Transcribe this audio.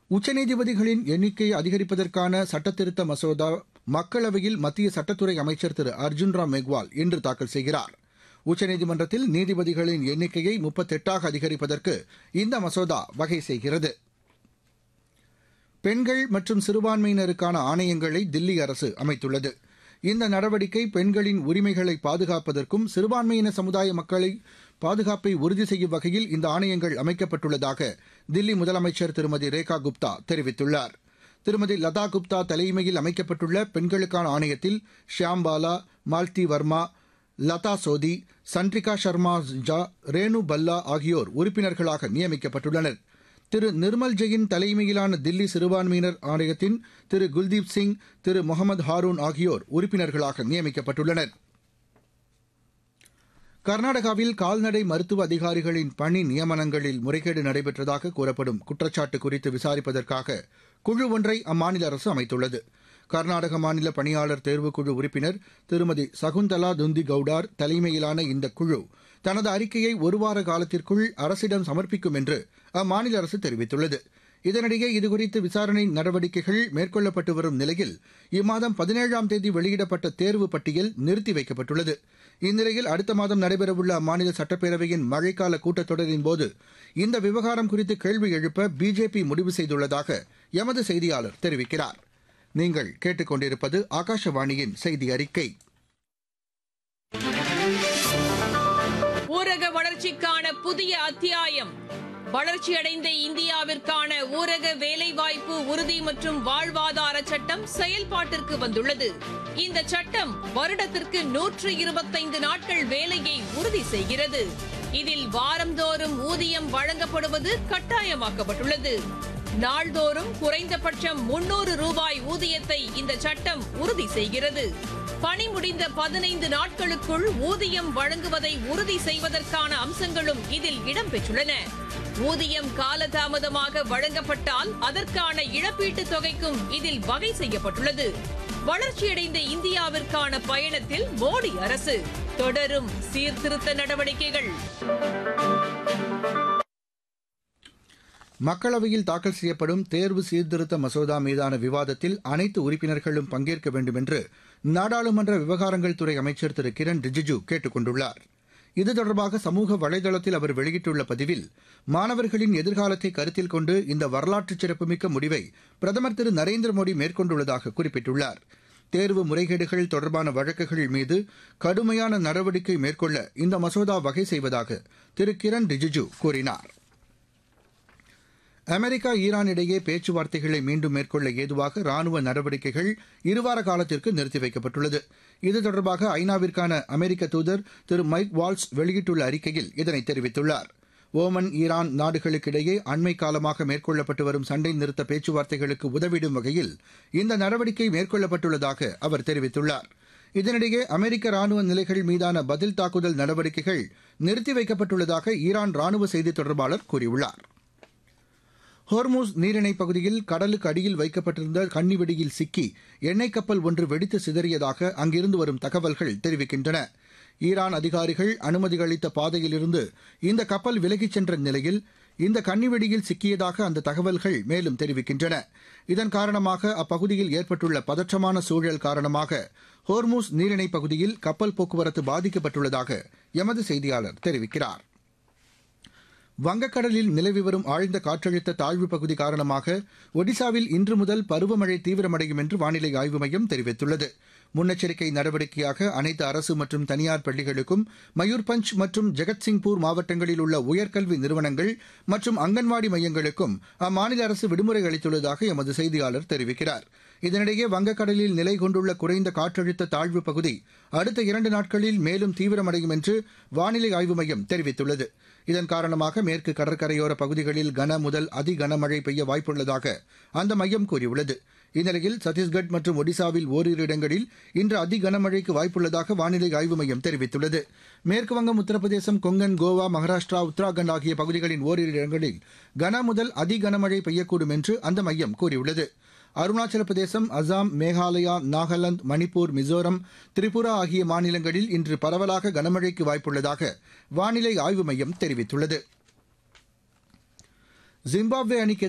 உச்சநீதிபதிகளின் எண்ணிக்கையை அதிகரிப்பதற்கான சட்டத்திருத்த மசோதா மக்களவையில் மத்திய சட்டத்துறை அமைச்சர் திரு அர்ஜுன் ராம் மெக்வால் இன்று தாக்கல் செய்கிறார் உச்சநீதிமன்றத்தில் நீதிபதிகளின் எண்ணிக்கையை முப்பத்தெட்டாக அதிகரிப்பதற்கு இந்த மசோதா வகை செய்கிறது பெண்கள் மற்றும் சிறுபான்மையினருக்கான ஆணையங்களை தில்லி அரசு அமைத்துள்ளது இந்த நடவடிக்கை பெண்களின் உரிமைகளை பாதுகாப்பதற்கும் சிறுபான்மையின சமுதாய மக்களை பாதுகாப்பை உறுதி செய்யும் வகையில் இந்த ஆணையங்கள் அமைக்கப்பட்டுள்ளதாக தில்லி முதலமைச்சர் திருமதி ரேகா குப்தா தெரிவித்துள்ளார் திருமதி லதா குப்தா தலைமையில் அமைக்கப்பட்டுள்ள பெண்களுக்கான ஆணையத்தில் ஷியாம்பாலா மால்தி வர்மா லதா சோதி சன்ட்ரிகா சர்மா ஜா ரேணு பல்லா ஆகியோர் உறுப்பினர்களாக நியமிக்கப்பட்டுள்ளனர் திரு நிர்மல் ஜெயின் தலைமையிலான தில்லி சிறுபான்மையினர் ஆணையத்தின் திரு குல்தீப் சிங் திரு முகமது ஹாரூன் ஆகியோர் உறுப்பினர்களாக நியமிக்கப்பட்டுள்ளனர் கர்நாடகாவில் கால்நடை மருத்துவ அதிகாரிகளின் பணி நியமனங்களில் முறைகேடு நடைபெற்றதாக கூறப்படும் குற்றச்சாட்டு குறித்து விசாரிப்பதற்காக குழு ஒன்றை அம்மாநில அரசு அமைத்துள்ளது கர்நாடக மாநில பணியாளர் தேர்வுக்குழு உறுப்பினர் திருமதி சகுந்தலா துந்தி கவுடார் தலைமையிலான இந்த குழு தனது அறிக்கையை ஒருவார காலத்திற்குள் அரசிடம் சமர்ப்பிக்கும் என்று அம்மாநில அரசு தெரிவித்துள்ளது இதனிடையே இதுகுறித்து விசாரணை நடவடிக்கைகள் மேற்கொள்ளப்பட்டு வரும் நிலையில் இம்மாதம் பதினேழாம் தேதி வெளியிடப்பட்ட தேர்வு பட்டியல் நிறுத்தி வைக்கப்பட்டுள்ளது இந்நிலையில் அடுத்த மாதம் நடைபெறவுள்ள அம்மாநில சட்டப்பேரவையின் மழைக்கால கூட்டத்தொடரின் போது இந்த விவகாரம் குறித்து கேள்வி எழுப்ப பிஜேபி முடிவு செய்துள்ளதாக எமது செய்தியாளர் தெரிவிக்கிறார் நீங்கள் கேட்டுக்கொண்டிருப்பது ஆகாஷவாணியின் செய்தி அறிக்கை ஊரக வளர்ச்சிக்கான புதிய அத்தியாயம் வளர்ச்சியடைந்த இந்தியாவிற்கான ஊரக வேலைவாய்ப்பு உறுதி மற்றும் வாழ்வாதார சட்டம் செயல்பாட்டிற்கு வந்துள்ளது இந்த சட்டம் வருடத்திற்கு நூற்று இருபத்தைந்து நாட்கள் வேலையை உறுதி செய்கிறது இதில் வாரந்தோறும் ஊதியம் வழங்கப்படுவது கட்டாயமாக்கப்பட்டுள்ளது நாள்தோறும் குறைந்தபட்சம் முன்னூறு ரூபாய் ஊதியத்தை இந்த சட்டம் உறுதி செய்கிறது பணி முடிந்த பதினைந்து நாட்களுக்குள் ஊதியம் வழங்குவதை உறுதி செய்வதற்கான அம்சங்களும் இதில் இடம்பெற்றுள்ளன ஊதியம் காலதாமதமாக வழங்கப்பட்டால் அதற்கான இழப்பீட்டுத் தொகைக்கும் இதில் வகை செய்யப்பட்டுள்ளது வளர்ச்சியடைந்த இந்தியாவிற்கான பயணத்தில் மோடி அரசு தொடரும் சீர்திருத்த நடவடிக்கைகள் மக்களவையில் தாக்கல் செய்யப்படும் தேர்வு சீர்திருத்த மசோதா மீதான விவாதத்தில் அனைத்து உறுப்பினர்களும் பங்கேற்க வேண்டும் என்று நாடாளுமன்ற விவகாரங்கள் துறை அமைச்சர் திரு கிரண் ரிஜிஜு கேட்டுக் கொண்டுள்ளார் இது தொடர்பாக சமூக வலைதளத்தில் அவர் வெளியிட்டுள்ள பதிவில் மாணவர்களின் எதிர்காலத்தை கருத்தில் கொண்டு இந்த வரலாற்று சிறப்புமிக்க முடிவை பிரதமர் திரு நரேந்திர மோடி மேற்கொண்டுள்ளதாக குறிப்பிட்டுள்ளார் தேர்வு முறைகேடுகள் தொடர்பான வழக்குகள் மீது கடுமையான நடவடிக்கை மேற்கொள்ள இந்த மசோதா வகை செய்வதாக திரு கிரண் ரிஜிஜு கூறினார் அமெரிக்கா ஈரான் இடையே பேச்சுவார்த்தைகளை மீண்டும் மேற்கொள்ள ஏதுவாக ராணுவ நடவடிக்கைகள் இருவார காலத்திற்கு நிறுத்தி வைக்கப்பட்டுள்ளது இது தொடர்பாக ஐநாவிற்கான அமெரிக்க தூதர் திரு மைக் வால்ஸ் வெளியிட்டுள்ள அறிக்கையில் இதனை தெரிவித்துள்ளார் ஓமன் ஈரான் நாடுகளுக்கிடையே அண்மை காலமாக மேற்கொள்ளப்பட்டு வரும் சண்டை நிறுத்த பேச்சுவார்த்தைகளுக்கு உதவிடும் வகையில் இந்த நடவடிக்கை மேற்கொள்ளப்பட்டுள்ளதாக அவர் தெரிவித்துள்ளார் இதனிடையே அமெரிக்க ராணுவ நிலைகள் மீதான பதில் தாக்குதல் நடவடிக்கைகள் நிறுத்தி வைக்கப்பட்டுள்ளதாக ஈரான் ராணுவ செய்தி தொடர்பாளர் கூறியுள்ளார் ஹோர்மூஸ் நீரிணைப் பகுதியில் கடலுக்கு அடியில் வைக்கப்பட்டிருந்த கன்னிவெடியில் சிக்கி எண்ணெய் கப்பல் ஒன்று வெடித்து சிதறியதாக அங்கிருந்து வரும் தகவல்கள் தெரிவிக்கின்றன ஈரான் அதிகாரிகள் அனுமதி அளித்த பாதையிலிருந்து இந்த கப்பல் விலகிச் சென்ற நிலையில் இந்த கன்னிவெடியில் சிக்கியதாக அந்த தகவல்கள் மேலும் தெரிவிக்கின்றன இதன் காரணமாக அப்பகுதியில் ஏற்பட்டுள்ள பதற்றமான சூழல் காரணமாக ஹோர்மூஸ் நீரிணைப் பகுதியில் கப்பல் போக்குவரத்து பாதிக்கப்பட்டுள்ளதாக எமது செய்தியாளர் தெரிவிக்கிறார் வங்கக்கடலில் நிலவி வரும் ஆழ்ந்த காற்றழுத்த தாழ்வு பகுதி காரணமாக ஒடிசாவில் இன்று முதல் பருவமழை தீவிரமடையும் என்று வானிலை ஆய்வு மையம் தெரிவித்துள்ளது முன்னெச்சரிக்கை நடவடிக்கையாக அனைத்து அரசு மற்றும் தனியார் பள்ளிகளுக்கும் மயூர்பஞ்ச் மற்றும் ஜெகத்சிங்பூர் மாவட்டங்களில் உள்ள உயர்கல்வி நிறுவனங்கள் மற்றும் அங்கன்வாடி மையங்களுக்கும் அம்மாநில அரசு விடுமுறை அளித்துள்ளதாக எமது செய்தியாளர் தெரிவிக்கிறார் இதனிடையே வங்கக்கடலில் நிலை கொண்டுள்ள குறைந்த காற்றழுத்த தாழ்வு பகுதி அடுத்த இரண்டு நாட்களில் மேலும் தீவிரமடையும் என்று வானிலை ஆய்வு மையம் தெரிவித்துள்ளது இதன் காரணமாக மேற்கு கடற்கரையோர பகுதிகளில் கன முதல் அதி கனமழை பெய்ய வாய்ப்புள்ளதாக அந்த மையம் கூறியுள்ளது இந்நிலையில் சத்தீஸ்கட் மற்றும் ஒடிசாவில் ஓரிரு இடங்களில் இன்று அதி கனமழைக்கு வாய்ப்புள்ளதாக வானிலை ஆய்வு மையம் தெரிவித்துள்ளது மேற்குவங்கம் உத்தரப்பிரதேசம் கொங்கன் கோவா மகாராஷ்டிரா உத்தராகண்ட் ஆகிய பகுதிகளின் ஓரிரு இடங்களில் கன முதல் அதி கனமழை பெய்யக்கூடும் என்று அந்த மையம் கூறியுள்ளது அருணாச்சல பிரதேசம் அசாம் மேகாலயா நாகாலாந்து மணிப்பூர் மிசோரம் திரிபுரா ஆகிய மாநிலங்களில் இன்று பரவலாக கனமழைக்கு வாய்ப்புள்ளதாக வானிலை ஆய்வு மையம் தெரிவித்துள்ளது ஜிம்பாப்வே அணிக்கு